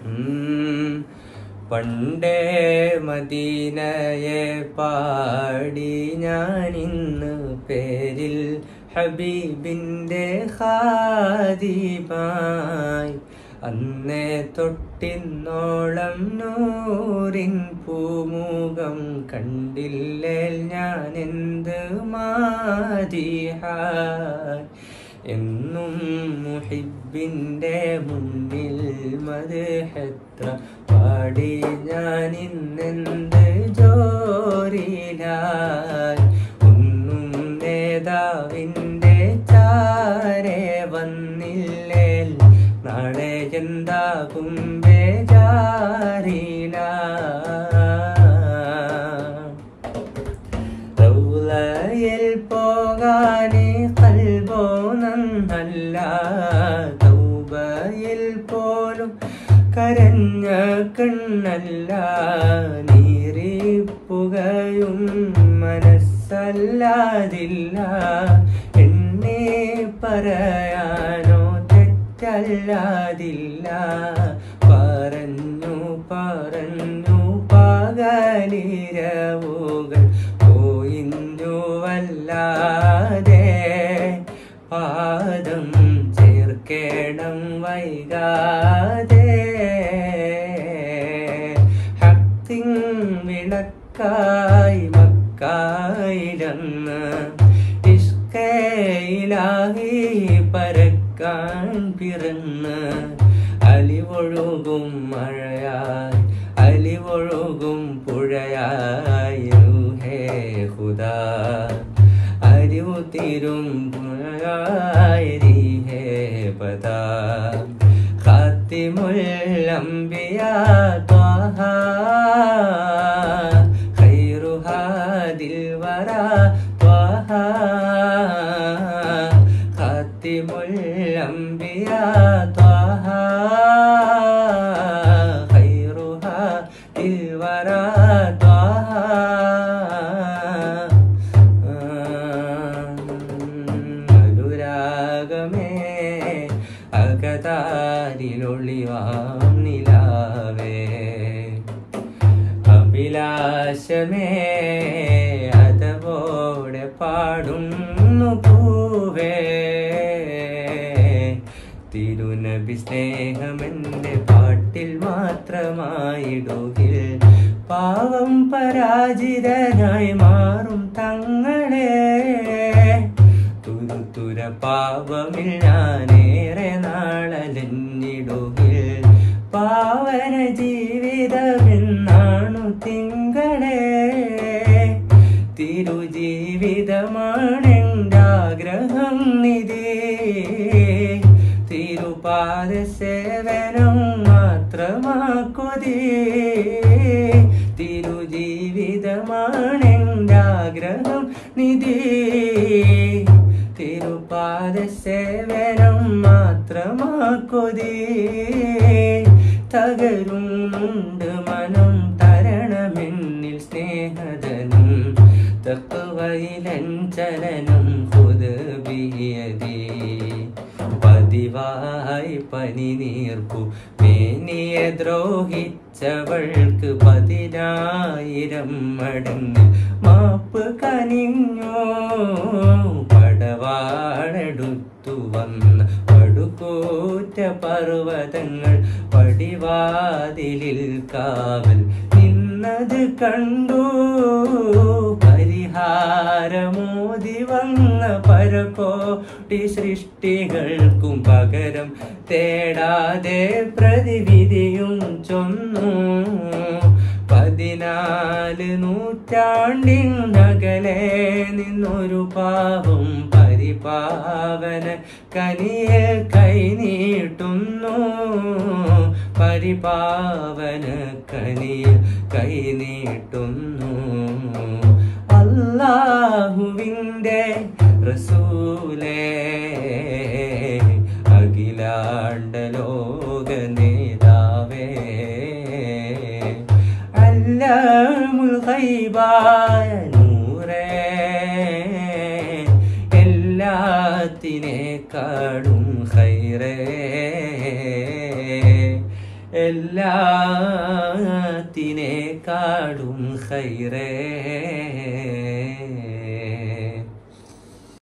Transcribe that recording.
ഉം. പണ്ടേ മദീനയെ പാടി ഞാൻ ഇന്ന് പേരിൽ ഹബീബിൻ്റെ ഖാദിമായി അന്നേ തൊട്ടിന്നോളം നൂറിൻ പൂമുഖം കണ്ടില്ലേ ഞാൻ എന്ത് മാതിഹായ് എന്നും മുഹിബിൻ്റെ മുന്നിൽ മതഹത്ര പാടി ഞാൻ ഇന്നെന്ത് ജോറിലായി ഒന്നും നേതാവിൻ്റെ ചാരെ വന്നില്ലേ നാളെ എന്താകും ബേജാറില റൗലയിൽ പോകാനേ കൽബോ നന്നല്ല തൗബയിൽ പോലും കരഞ്ഞ കണ്ണല്ല നീറിപ്പുകയും മനസ്സല്ലാതില്ല എന്നെ പറയാനോ തെറ്റല്ലാതില്ല പറഞ്ഞു പറഞ്ഞു പകലിരവുകൾ പോയിഞ്ഞു വല്ലാതെ പാദം ചേർക്കേണം വൈകാതെ ഹക്തിൻ വിളക്കായി മക്കായിരന്ന് ഇഷ്കയിലാഹി പരക്കാൻ പിറന്ന് അലിവൊഴുകും മഴയായി അലിവൊഴുകും പുഴയായി ഹേ ഹുദാ അറിവു തീരും പുഴയായി ഹേ പദാ ഖാത്തിമുൽ അംബിയ ത്വാഹ ഖൈറു ഹാദിൽ വരാ ത്വാഹ ഖാത്തിമുൽ അംബിയ ത്വാഹ ഖൈറു ഹാദിൽ വരാ ത്വാഹ അനുരാഗമേ അകതാരിലൊളിവാം നിലാവേ അഭിലാഷമേ അതവോടെ പാടുന്നു പൂവേ തിരുനബി സ്നേഹമെന്റെ പാട്ടിൽ മാത്രമായിടുകിൽ പാവം പരാജിതനായി മാറും തങ്ങളെ തുരുതുര പാവമിൽ ഞാനേറെ നാളലഞ്ഞിടുകിൽ പാവന ജീവിതമെന്നാണു തിങ്കളെ തിരുജീവിതമാണെൻ്റെ ആഗ്രഹം നിധി തിരുപാദ സേവനം മാത്രമാക്കുതി തിരുജീവിതമാണെൻ്റെ ആഗ്രഹം നിധി തിരുപാദ സേവനം മാത്രമാക്കുതി തകരുന്നുണ്ട് മനം തരണമെന്നിൽ സ്നേഹതനും തക്കവയിലഞ്ചലനം ഹുദബിയതി പതിവായി പനി നീർപ്പു മേനിയെ ദ്രോഹിച്ചവൾക്ക് പതിനായിരം മടങ്ങ് മാപ്പ് കനിഞ്ഞോ പടവാടെടുത്തു വന്ന പടുകൂറ്റ പർവ്വതങ്ങൾ പടിവാതിലിൽ കാവൽ നിന്നത് കണ്ടു പരിഹാരമോതി വന്ന പരകോടി സൃഷ്ടികൾക്കും പകരം തേടാതെ പ്രതിവിധിയും ചൊന്നു പതിനാല് നൂറ്റാണ്ടിനകലെ നിന്നൊരു പാവം പരിപാവന കനിയെ കൈനീട്ടുന്നു പരിപാവന കനിയെ കൈനീട്ടുന്നു അല്ലാഹുവിൻ്റെ റസൂലേ അഖിലാണ്ട ലോക നേതാവേ അല്ലാമുൽ ഖൈബായ നൂറേ എല്ലാത്തിനേക്കാളും ഖൈറേ എല്ലാത്തിനേക്കാളും ഹൈറേ